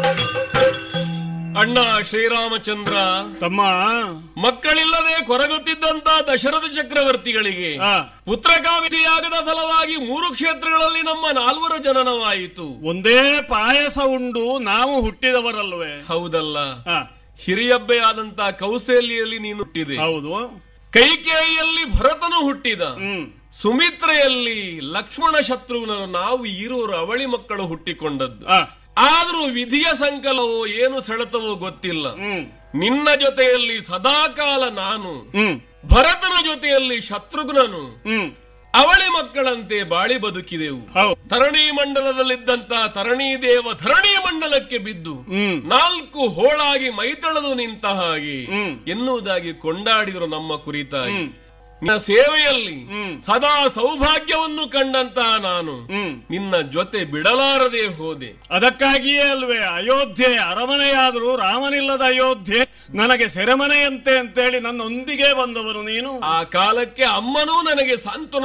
ಅಣ್ಣ ಶ್ರೀರಾಮಚಂದ್ರ ತಮ್ಮ ಮಕ್ಕಳಿಲ್ಲದೆ ಕೊರಗುತ್ತಿದ್ದಂತ ದಶರಥ ಚಕ್ರವರ್ತಿಗಳಿಗೆ ಆ, ಪುತ್ರಕಾಮಿತಿಯಾಗದ ಫಲವಾಗಿ ಮೂರು ಕ್ಷೇತ್ರಗಳಲ್ಲಿ ನಮ್ಮ ನಾಲ್ವರ ಜನನವಾಯಿತು ಒಂದೇ ಪಾಯಸ ಉಂಡು ನಾವು ಹುಟ್ಟಿದವರಲ್ವೇ ಹೌದಲ್ಲ ಆ, ಹಿರಿಯಬ್ಬೆಯಾದಂತ ಕೌಸಲ್ಯಲ್ಲಿ ನೀನು ಹುಟ್ಟಿದೆ ಹೌದು ಕೈಕೇಯಿಯಲ್ಲಿ ಭರತನು ಹುಟ್ಟಿದ ಹ್ಮ್ ಸುಮಿತ್ರೆಯಲ್ಲಿ ಲಕ್ಷ್ಮಣ ಶತ್ರುಘ್ನರು ನಾವು ಇರುವರು ಅವಳಿ ಮಕ್ಕಳು ಹುಟ್ಟಿಕೊಂಡದ್ದು ಆ, ಆದ್ರೂ ವಿಧಿಯ ಸಂಕಲವೋ ಏನು ಸೆಳೆತವೋ ಗೊತ್ತಿಲ್ಲ ಹ್ಮ್ ನಿನ್ನ ಜೊತೆಯಲ್ಲಿ ಸದಾಕಾಲ ನಾನು ಹ್ಮ್ ಭರತನ ಜೊತೆಯಲ್ಲಿ ಶತ್ರುಘ್ನನು ಹ್ಮ್ ಅವಳಿ ಮಕ್ಕಳಂತೆ ಬಾಳಿ ಬದುಕಿದೆವು ಹೌದು ತರಣಿ ಮಂಡಲದಲ್ಲಿದ್ದಂತ ತರಣಿ ದೇವ ಧರಣಿ ಮಂಡಲಕ್ಕೆ ಬಿದ್ದು ಹ್ಮ್ ನಾಲ್ಕು ಹೋಳಾಗಿ ಮೈತಳೆದು ನಿಂತ ಹಾಗೆ ಹ್ಮ್. ಎನ್ನುವುದಾಗಿ ಕೊಂಡಾಡಿದರು ನಮ್ಮ ಕುರಿತಾಗಿ ಹ್ಮ್. ನಿನ್ನ ಸೇವೆಯಲ್ಲಿ ಹ್ಮ್. ಸದಾ ಸೌಭಾಗ್ಯವನ್ನು ಕಂಡಂತಹ ನಾನು ಹ್ಮ್ ನಿನ್ನ ಜೊತೆ ಬಿಡಲಾರದೆ ಹೋದೆ ಅದಕ್ಕಾಗಿಯೇ ಅಲ್ವೇ ಅಯೋಧ್ಯೆ ಅರಮನೆಯಾದರೂ ರಾಮನಿಲ್ಲದ ಅಯೋಧ್ಯೆ ನನಗೆ ಸೆರೆಮನೆಯಂತೆ ಅಂತೇಳಿ ನನ್ನೊಂದಿಗೆ ಬಂದವರು ನೀನು ಆ ಕಾಲಕ್ಕೆ ಅಮ್ಮನೂ ನನಗೆ ಸಾಂತ್ವನ